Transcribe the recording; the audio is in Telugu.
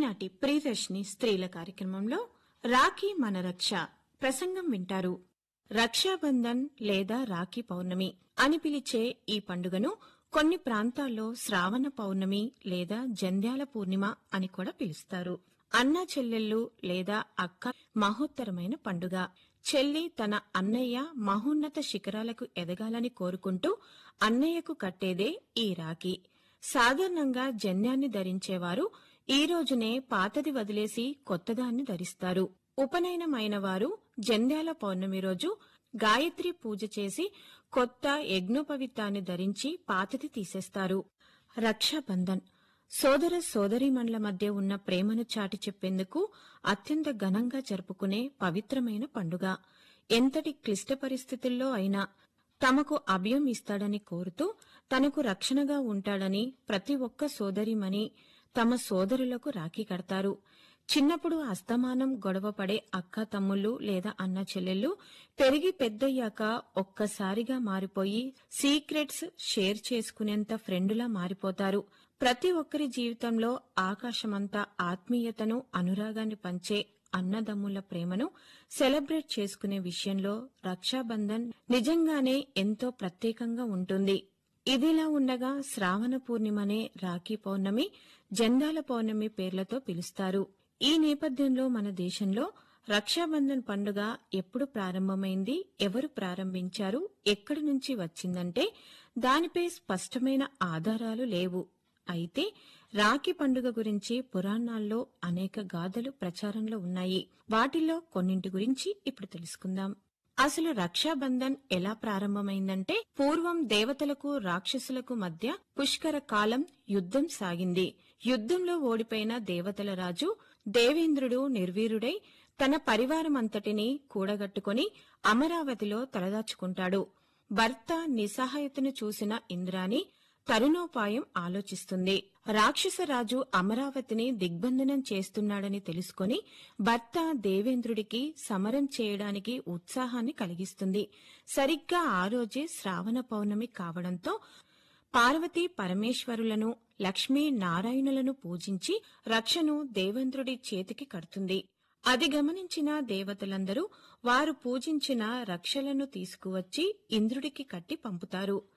ఈనాటి ప్రియదర్శిని స్త్రీల కార్యక్రమంలో రాఖీ మన రక్ష ప్రసంగం వింటారు రక్షాబంధన్ లేదా రాఖీ పౌర్ణమి అని పిలిచే ఈ పండుగను కొన్ని ప్రాంతాల్లో శ్రావణ పౌర్ణమి లేదా జంధ్యాల పూర్ణిమ అని కూడా పిలుస్తారు అన్నా చెల్లెళ్ళు లేదా అక్క మహోత్తరమైన పండుగ చెల్లి తన అన్నయ్య మహోన్నత శిఖరాలకు ఎదగాలని కోరుకుంటూ అన్నయ్యకు కట్టేదే ఈ రాఖీ సాధారణంగా జన్యాన్ని ధరించేవారు ఈ రోజునే పాతది వదిలేసి కొత్తదాన్ని ధరిస్తారు ఉపనయనమైన వారు జంధ్యాల పౌర్ణమి రోజు గాయత్రి పూజ చేసి కొత్త యజ్ఞోపవిత్తాన్ని ధరించి పాతది తీసేస్తారు రక్షాబంధన్ సోదర సోదరీమణుల మధ్య ఉన్న ప్రేమను చాటి చెప్పేందుకు అత్యంత ఘనంగా జరుపుకునే పవిత్రమైన పండుగ ఎంతటి క్లిష్ట పరిస్థితుల్లో అయినా తమకు అభయం ఇస్తాడని కోరుతూ తనకు రక్షణగా ఉంటాడని ప్రతి ఒక్క సోదరిమణి తమ సోదరులకు రాఖీ కడతారు చిన్నప్పుడు అస్తమానం గొడవపడే అక్క తమ్ముళ్ళు లేదా అన్న చెల్లెళ్ళు పెరిగి పెద్దయ్యాక ఒక్కసారిగా మారిపోయి సీక్రెట్స్ షేర్ చేసుకునేంత ఫ్రెండులా మారిపోతారు ప్రతి ఒక్కరి జీవితంలో ఆకాశమంతా ఆత్మీయతను అనురాగాన్ని పంచే అన్నదమ్ముల ప్రేమను సెలబ్రేట్ చేసుకునే విషయంలో రక్షాబంధన్ నిజంగానే ఎంతో ప్రత్యేకంగా ఉంటుంది ఇదిలా ఉండగా శ్రావణ పూర్ణిమనే రాఖీ పౌర్ణమి జెండాల పౌర్ణమి పేర్లతో పిలుస్తారు ఈ నేపథ్యంలో మన దేశంలో రక్షాబంధన్ పండుగ ఎప్పుడు ప్రారంభమైంది ఎవరు ప్రారంభించారు ఎక్కడి నుంచి వచ్చిందంటే దానిపై స్పష్టమైన ఆధారాలు లేవు అయితే రాఖీ పండుగ గురించి పురాణాల్లో అనేక గాథలు ప్రచారంలో ఉన్నాయి వాటిల్లో కొన్నింటి గురించి ఇప్పుడు తెలుసుకుందాం అసలు రక్షాబంధన్ ఎలా ప్రారంభమైందంటే పూర్వం దేవతలకు రాక్షసులకు మధ్య పుష్కర కాలం యుద్ధం సాగింది యుద్ధంలో ఓడిపోయిన దేవతల రాజు దేవేంద్రుడు నిర్వీరుడై తన పరివారమంతటినీ కూడగట్టుకుని అమరావతిలో తలదాచుకుంటాడు భర్త నిస్సహాయతను చూసిన ఇంద్రాణి తరుణోపాయం ఆలోచిస్తుంది రాక్షసరాజు అమరావతిని దిగ్బంధనం చేస్తున్నాడని తెలుసుకొని భర్త దేవేంద్రుడికి సమరం చేయడానికి ఉత్సాహాన్ని కలిగిస్తుంది సరిగ్గా ఆ రోజే శ్రావణ పౌర్ణమి కావడంతో పార్వతీ పరమేశ్వరులను లక్ష్మీ నారాయణులను పూజించి రక్షను దేవేంద్రుడి చేతికి కడుతుంది అది గమనించిన దేవతలందరూ వారు పూజించిన రక్షలను తీసుకువచ్చి ఇంద్రుడికి కట్టి పంపుతారు